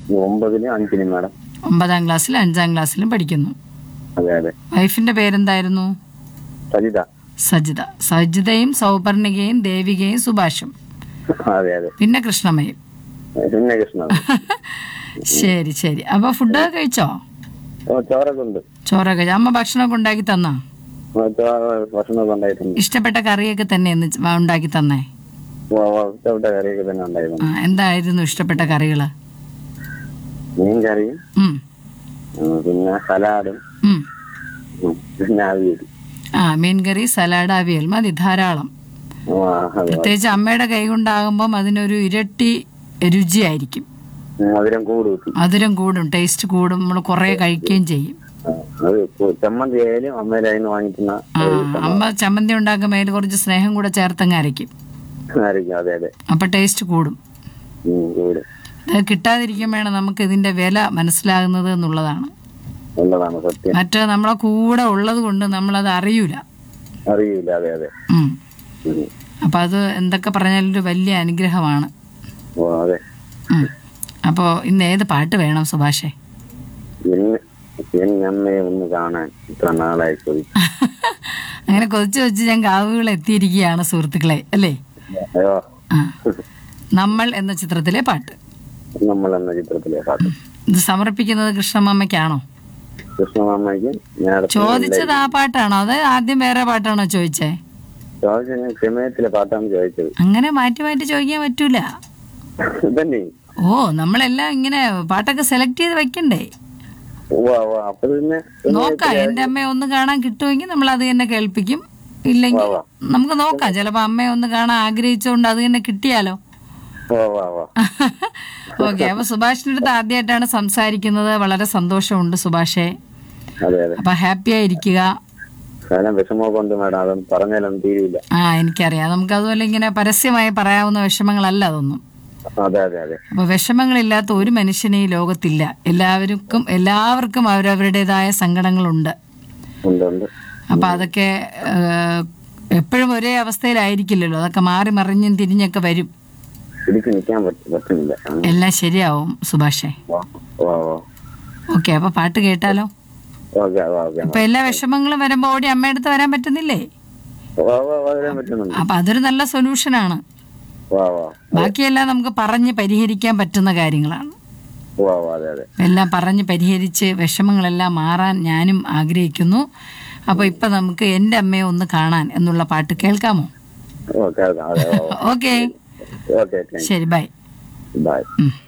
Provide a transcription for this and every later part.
ഒമ്പതിനും അഞ്ചിനും മാഡം ഒമ്പതാം ക്ലാസ്സിലും അഞ്ചാം ക്ലാസ്സിലും പഠിക്കുന്നു അതെ അതെ വൈഫിന്റെ പേരെന്തായിരുന്നു സജിത സജിത സജിതയും സൗപർണികയും ദേവികയും സുഭാഷും അതെ അതെ പിന്നെ കൃഷ്ണമ്മയും പിന്നെ കൃഷ്ണ ശരി ശരി അപ്പൊ ഫുഡൊക്കെ കഴിച്ചോ ഓ ചോറൊക്കെ ഉണ്ട് ചോറൊക്കെ കഴിച്ചോ? അമ്മ ഭക്ഷണമൊക്കെ ഉണ്ടാക്കി തന്നാ ഓ, ചോറ് ഭക്ഷണമൊക്കെ ഉണ്ടായിട്ടുണ്ട് ഇഷ്ടപ്പെട്ട കറിയൊക്കെ തന്നെ എന്ന് ച- ഉണ്ടാക്കി തന്നേ ഓ, ഓ, ഇഷ്ടപ്പെട്ട കറിയൊക്കെ തന്നെ ഉണ്ടായിരുന്നു ആ, എന്തായിരുന്നു ഇഷ്ടപ്പെട്ട കറികള് മീൻ കറിയും ഉം, ഉം, പിന്നെ സലാഡും ഉം. ഉം, പിന്നെ അവിയൽ ആ മീൻകറി സലാഡ് അവിയൽ മതി ധാരാളം ഓ, ആ, അതെ പ്രത്യേകിച്ച് അമ്മയുടെ കൈ കൊണ്ടാകുമ്പം അതിനൊരു ഇരട്ടി രുചിയായിരിക്കും മധുരം കൂട് കൂട്ടി മധുരം കൂടും ടേസ്റ്റ് കൂടും നമ്മൾ കുറേ കഴിക്കുകയും ചെയ്യും ആ, അത് കു- ചമ്മന്തി ആയാലും അമ്മയുടെ കയ്യിൽ നിന്ന് വാങ്ങിക്കുന്ന ആ അമ്മ ചമ്മന്തി ഉണ്ടാക്കുമ്പോൾ അതിൽ കുറച്ച് സ്നേഹം കൂടെ ചേർത്തങ്ങ് അരയ്ക്കും ആയിരിക്കും അതെ അതെ അപ്പം ടേസ്റ്റ് കൂടും ഉം, കൂട് അത് കിട്ടാതിരിക്കുമ്പോഴാണ് നമുക്ക് ഇതിന്റെ വില മനസ്സിലാകുന്നത് എന്നുള്ളതാണ് നല്ലതാണ് സത്യം മറ്റേ നമ്മളെ കൂടെ ഉള്ളത് കൊണ്ട് നമ്മളത് അറിയൂല അറിയില്ല അതെ അതെ ഉം. ഉം. അപ്പം അത് എന്തൊക്കെ പറഞ്ഞാലും ഒരു വലിയ അനുഗ്രഹമാണ് ഓ അതെ ഉം. അപ്പോൾ ഇന്ന് ഏത് പാട്ട് വേണം സുഭാഷേ എന്നെ എന്നെ അമ്മയെ ഒന്ന് കാണാൻ ഇത്ര നാളായി ചോദിച്ചു അങ്ങനെ കൊതിച്ച് വെച്ച് ഞാൻ കാവുകൾ എത്തിയിരിക്കുകയാണ് സുഹൃത്തുക്കളെ അല്ലേ അയ്യോ ആ നമ്മൾ എന്ന ചിത്രത്തിലെ പാട്ട് നമ്മൾ എന്ന ചിത്രത്തിലെ പാട്ട് ഇത് സമർപ്പിക്കുന്നത് കൃഷ്ണമാമയ്ക്കാണോ കൃഷ്ണമാമയ്ക്ക് ഞാൻ ചോദിച്ചത് ആ പാട്ടാണോ അത് ആദ്യം വേറെ പാട്ടാണോ ചോദിച്ചേ ചോദിച്ച ഞാൻ ക്ഷമയത്തിലെ പാട്ടാണ് ചോദിച്ചത് അങ്ങനെ മാറ്റി മാറ്റി ചോദിക്കാൻ പറ്റൂല തന്നെ ഓ നമ്മളെല്ലാം ഇങ്ങനെ പാട്ടൊക്കെ സെലക്ട് ചെയ്ത് വെക്കണ്ടേ ഓ ഓ അപ്പൊ പിന്നെ നോക്കാം എന്റെ അമ്മയെ ഒന്ന് കാണാൻ കിട്ടുമെങ്കിൽ നമ്മൾ അത് തന്നെ കേൾപ്പിക്കും ഇല്ലെങ്കിൽ നമുക്ക് നോക്കാം ചിലപ്പോ അമ്മയെ ഒന്ന് കാണാൻ ആഗ്രഹിച്ചുകൊണ്ട് അത് തന്നെ കിട്ടിയാലോ ഓ വാ വാ ഓക്കെ അപ്പൊ സുഭാഷിന്റെ അടുത്ത് ആദ്യമായിട്ടാണ് സംസാരിക്കുന്നത് വളരെ സന്തോഷമുണ്ട് സുഭാഷേ അതെ അതെ അപ്പൊ ഹാപ്പി ആയിരിക്കുക കാരണം വിഷമമൊക്കെ ഉണ്ട് മാഡം അതൊന്നും പറഞ്ഞാലൊന്നും തീരില്ല ആ എനിക്കറിയാം നമുക്ക് അതുപോലെ ഇങ്ങനെ പരസ്യമായി പറയാവുന്ന വിഷമങ്ങളല്ല അതൊന്നും അതെ അതെ അതെ അപ്പൊ വിഷമങ്ങളില്ലാത്ത ഒരു മനുഷ്യനെ ഈ ലോകത്തില്ല എല്ലാവർക്കും എല്ലാവർക്കും അവരവരുടേതായ സങ്കടങ്ങളുണ്ട് ഉണ്ട് ഉണ്ട് അപ്പൊ അതൊക്കെ ഏഹ്, എപ്പോഴും ഒരേ അവസ്ഥയിലായിരിക്കില്ലല്ലോ അതൊക്കെ മാറി മറിഞ്ഞും തിരിഞ്ഞൊക്കെ വരും പിടിച്ചു നിൽക്കാൻ പറ്റ- പറ്റുന്നില്ല ആ. എല്ലാം ശരിയാവും സുഭാഷേ വാ വാ വാ ഓക്കെ അപ്പൊ പാട്ട് കേട്ടാലോ ഓക്കെ വാ ഓക്കെ ഇപ്പൊ എല്ലാ വിഷമങ്ങളും വരുമ്പോ ഓടി അമ്മയടുത്ത് വരാൻ പറ്റുന്നില്ലേ വാ വാ വാ വരാൻ പറ്റുന്നുണ്ട് അപ്പൊ അതൊരു നല്ല സൊല്യൂഷനാണ് വാ വാ ബാക്കിയെല്ലാം നമുക്ക് പറഞ്ഞ് പരിഹരിക്കാൻ പറ്റുന്ന കാര്യങ്ങളാണ് വാ വാ അതെ അതെ എല്ലാം പറഞ്ഞ് പരിഹരിച്ച് വിഷമങ്ങളെല്ലാം മാറാൻ ഞാനും ആഗ്രഹിക്കുന്നു അപ്പോൾ ഇപ്പം നമുക്ക് എൻ്റെ അമ്മയെ ഒന്ന് കാണാൻ എന്നുള്ള പാട്ട് കേൾക്കാമോ ഓക്കെ അതെ അതെ വാ വാ ഓക്കെ ഓക്കെ താങ്ക് ശരി ബൈ യു ബൈ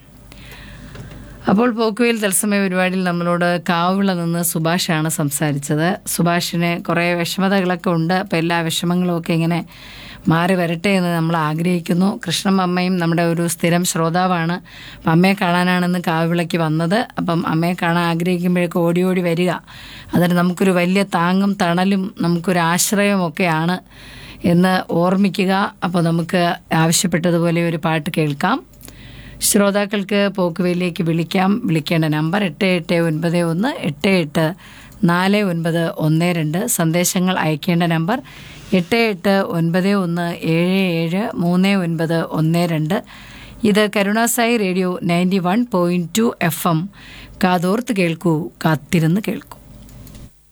അപ്പോൾ പോക്കുവയിൽ തത്സമയ പരിപാടിയിൽ നമ്മളോട് കാവുവിള നിന്ന് സുഭാഷാണ് സംസാരിച്ചത് സുഭാഷിന് കുറേ വിഷമതകളൊക്കെ ഉണ്ട് അപ്പം എല്ലാ വിഷമങ്ങളും ഒക്കെ ഇങ്ങനെ മാറി വരട്ടെ എന്ന് നമ്മൾ ആഗ്രഹിക്കുന്നു കൃഷ്ണൻ അമ്മയും നമ്മുടെ ഒരു സ്ഥിരം ശ്രോതാവാണ് അപ്പം അമ്മയെ കാണാനാണെന്ന് കാവുവിളയ്ക്ക് വന്നത് അപ്പം അമ്മയെ കാണാൻ ആഗ്രഹിക്കുമ്പോഴേക്ക് ഓടി ഓടി വരിക അതിന് നമുക്കൊരു വലിയ താങ്ങും തണലും നമുക്കൊരു ആശ്രയമൊക്കെയാണ് എന്ന് ഓർമ്മിക്കുക അപ്പോൾ നമുക്ക് ആവശ്യപ്പെട്ടതുപോലെ ഒരു പാട്ട് കേൾക്കാം ശ്രോതാക്കൾക്ക് പോക്കുവയിലേക്ക് വിളിക്കാം വിളിക്കേണ്ട നമ്പർ എട്ട് എട്ട് ഒൻപത് ഒന്ന് എട്ട് എട്ട് നാല് ഒൻപത് ഒന്ന് രണ്ട് സന്ദേശങ്ങൾ അയക്കേണ്ട നമ്പർ എട്ട് എട്ട് ഒൻപത് ഒന്ന് ഏഴ് ഏഴ് മൂന്ന് ഒൻപത് ഒന്ന് രണ്ട് ഇത് Karunasai radio ninety one point two F M കാതോർത്ത് കേൾക്കൂ കാത്തിരുന്ന് കേൾക്കൂ